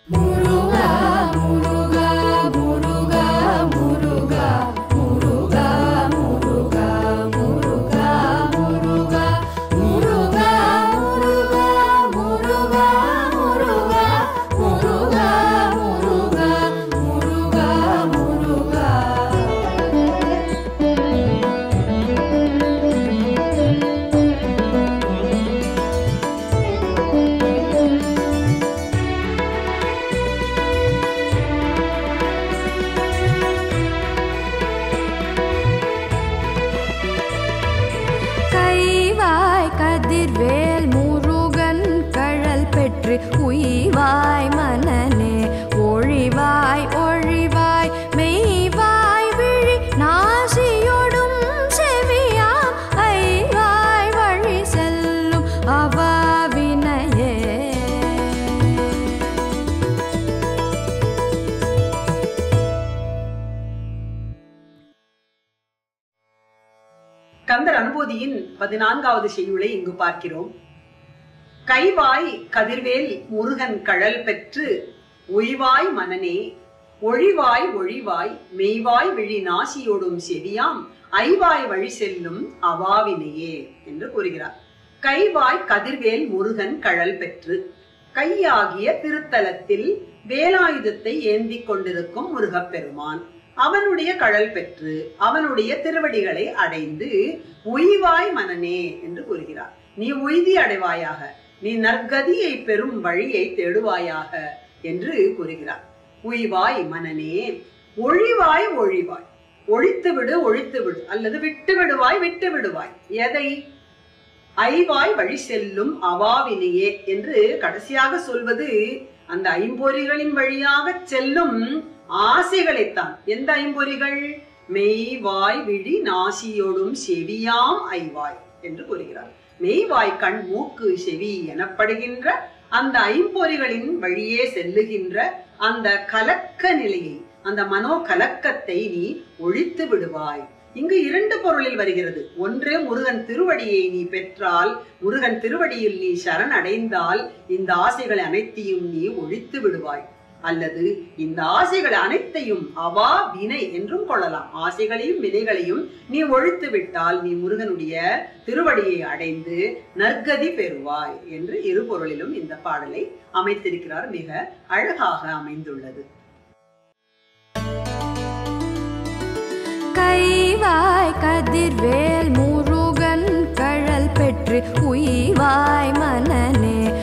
முருகா முருகா முருகா முருகா முருகா முருகா முருகா முருகா முருகா முருகா முருகா முருகா முருகா முருகா முருகா முருகா கைவாய் கதிர்வேல் முருகன் கழல் பெற்று உய்வாய் மனநே ஒழிவாய் ஒழிவாய் மெய்வாய் விழி நாசியொடும் செவியாம் ஐவாய் வழி செல்லும் அவாவினையே கந்தர் அனுபூதியின் பதினான்காவது செய்யுளை இங்கு பார்க்கிறோம் கைவாய் கதிர்வேல் முருகன் கழல் பெற்று உய்வாய் மனனே ஒழிவாய் ஒழிவாய் மெய்வாய் விழி நாசியோடும் செவியாம் ஐவாய் வழி செல்லும் அவாவினையே என்று கூறுகிறார் கைவாய் கதிர்வேல் முருகன் கழல் பெற்று கையாகிய திருத்தலத்தில் வேலாயுதத்தை ஏந்திக் கொண்டிருக்கும் முருகப்பெருமான் அவனுடைய கழல் பெற்று அவனுடைய திருவடிகளை அடைந்து உய்வாய் மனனே என்று கூறுகிறார் நீ உய்தி அடைவாயாக நீ நற்கதியை பெறும் வழியை தேடுவாயாக என்று கூறுகிறார் உய்வாய் மனனே ஒழிவாய் ஒழிவாய் ஒழித்து விடு ஒழித்து விடு அல்லது விட்டு விடுவாய் விட்டு விடுவாய் எதை ஐவாய் வழி செல்லும் அவாவினையே என்று கடைசியாக சொல்வது அந்த ஐம்பொறிகளின் வழியாக செல்லும் ஆசைகளைத்தான் எந்த ஐம்பொறிகள் மெய்வாய் விழி நாசியோடும் செவியாம் ஐவாய் என்று கூறுகிறார் மெய்வாய் கண் மூக்கு செவி எனப்படுகின்ற அந்த ஐம்பொறிகளின் வழியே செல்லுகின்ற அந்த கலக்க நிலையை அந்த மனோ கலக்கத்தை நீ ஒழித்து விடுவாய் இங்கு இரண்டு பொருளில் வருகிறது ஒன்று முருகன் திருவடியை நீ பெற்றால் முருகன் திருவடியில் நீ சரண் அடைந்தால் இந்த ஆசைகளை அனைத்தையும் நீ ஒழித்து விடுவாய் அல்லது இந்த ஆசைகள் அனைத்தையும் அவா வினை என்றும் கொள்ளலாம் ஆசைகளையும் வினைகளையும் நீ ஒழித்து விட்டால் நீ முருகனுடைய திருவடியை அடைந்து நற்கதி பெறுவாய் என்று இரு பொருளிலும் இந்த பாடலை அமைத்திருக்கிறார் மிக அழகாக அமைந்துள்ளது கைவாய் கதிர்வேல் முருகன் கழல் பெற்று உய்வாய் மனநே